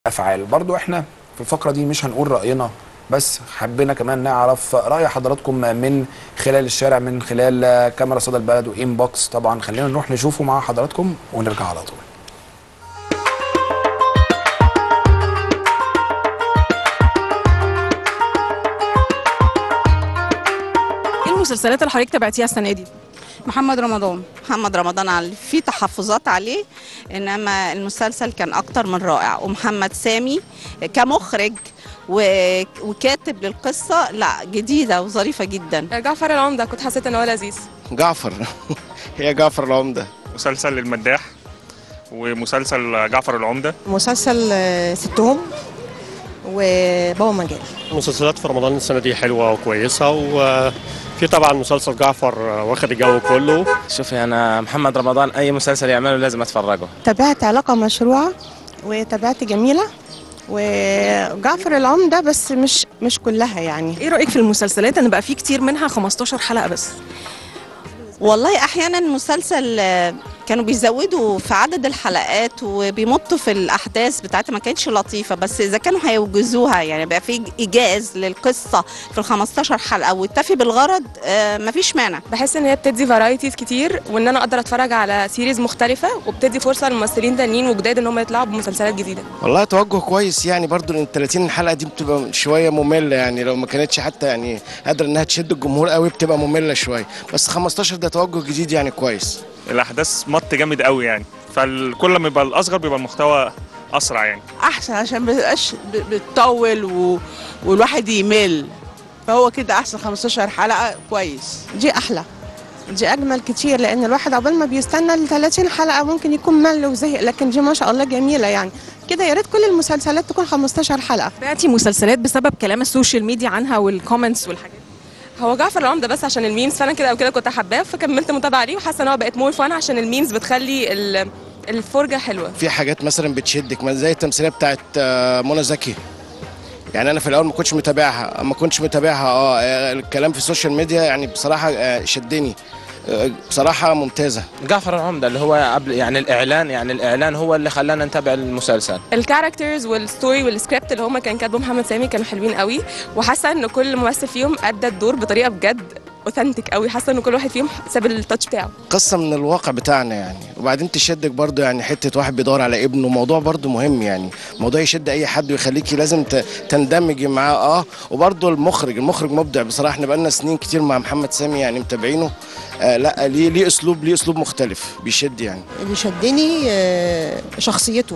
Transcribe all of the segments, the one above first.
افعال برضو احنا في الفقره دي مش هنقول راينا بس حبينا كمان نعرف راي حضراتكم من خلال الشارع من خلال كاميرا صدى البلد وانبوكس طبعا خلينا نروح نشوفه مع حضراتكم ونرجع على طول ايه المسلسلات اللي حضرتك تابعتيها السنه دي محمد رمضان محمد رمضان علي في تحفظات عليه انما المسلسل كان اكتر من رائع ومحمد سامي كمخرج و- وكاتب للقصه لا جديده وظريفه جدا جعفر العمده كنت حسيت ان هو لذيذ جعفر هي جعفر العمدة مسلسل المداح ومسلسل جعفر العمدة مسلسل آه، ستهم وبابا مجال المسلسلات في رمضان السنة دي حلوة وكويسة وفي طبعا مسلسل جعفر واخد الجو كله شوفي انا محمد رمضان اي مسلسل يعمله لازم اتفرجه تابعت علاقة مشروعة وتابعت جميلة وجعفر العمدة بس مش مش كلها يعني ايه رايك في المسلسلات ان بقى في كتير منها 15 حلقه بس والله احيانا المسلسل آه، كانوا بيزودوا في عدد الحلقات وبيمطوا في الاحداث بتاعتها ما كانتش لطيفه بس اذا كانوا هيوجزوها يعني بقى في ايجاز للقصه في ال 15 حلقه ويكتفي بالغرض آه، مفيش مانع بحس ان هي بتدي فرايتيز كتير وان انا اقدر اتفرج على سيريز مختلفه وبتدي فرصه لممثلين تانيين وجداد ان هم يطلعوا بمسلسلات جديده والله توجه كويس يعني برضو لان 30 حلقة دي بتبقى شوية مملة يعني لو ما كانتش حتى يعني قادرة انها تشد الجمهور قوي بتبقى مملة شوية بس 15 ده توجه جديد يعني كويس الأحداث مط جامد قوي يعني فكل ما يبقى الأصغر بيبقى المحتوى أسرع يعني احسن عشان ما تبقاش ب- بتطول و... والواحد يمل فهو كده احسن 15 حلقه كويس دي أحلى دي أجمل كتير لأن الواحد عقبال ما بيستنى ال 30 حلقة ممكن يكون مل وزهق لكن دي ما شاء الله جميلة يعني كده يا ريت كل المسلسلات تكون 15 حلقة تابعتي مسلسلات بسبب كلام السوشيال ميديا عنها والكومنتس والحاجات دي؟ هو جعفر العمده بس عشان الميمز فانا كده او كده كنت حباه فكملت متابعه عليه وحاسه ان هو بقت مور فان عشان الميمز بتخلي ال- الفرجه حلوه في حاجات مثلا بتشدك ما زي التمثيليه بتاعت آه، منى زكي يعني انا في الاول ما كنتش متابعها ما كنتش متابعها اه آه، الكلام في السوشيال ميديا يعني بصراحه آه، شدني آه، بصراحه ممتازه جعفر العمده اللي هو قبل يعني الاعلان يعني الاعلان هو اللي خلانا نتابع المسلسل الكاركترز والستوري والسكريبت اللي هما كان كاتبه محمد سامي كانوا حلوين قوي وحاسه ان كل ممثل فيهم ادى الدور بطريقه بجد اوثنتيك قوي حاسه ان كل واحد فيهم ساب التاتش بتاعه قصه من الواقع بتاعنا يعني وبعدين تشدك برضو يعني حته واحد بيدور على ابنه موضوع برضو مهم يعني موضوع يشد اي حد ويخليكي لازم ت- تندمجي معاه اه وبرضو المخرج المخرج مبدع بصراحه احنا بقالنا سنين كتير مع محمد سامي يعني متابعينه آه لا ليه ليه اسلوب ليه اسلوب مختلف بيشد يعني اللي شدني آه، شخصيته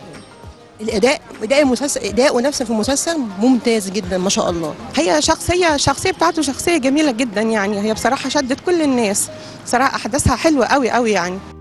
الاداء اداء المسلسل اداء ونفسه في المسلسل ممتاز جدا ما شاء الله هي شخصيه الشخصيه بتاعته شخصيه جميله جدا يعني هي بصراحه شدت كل الناس صراحه احداثها حلوه قوي قوي يعني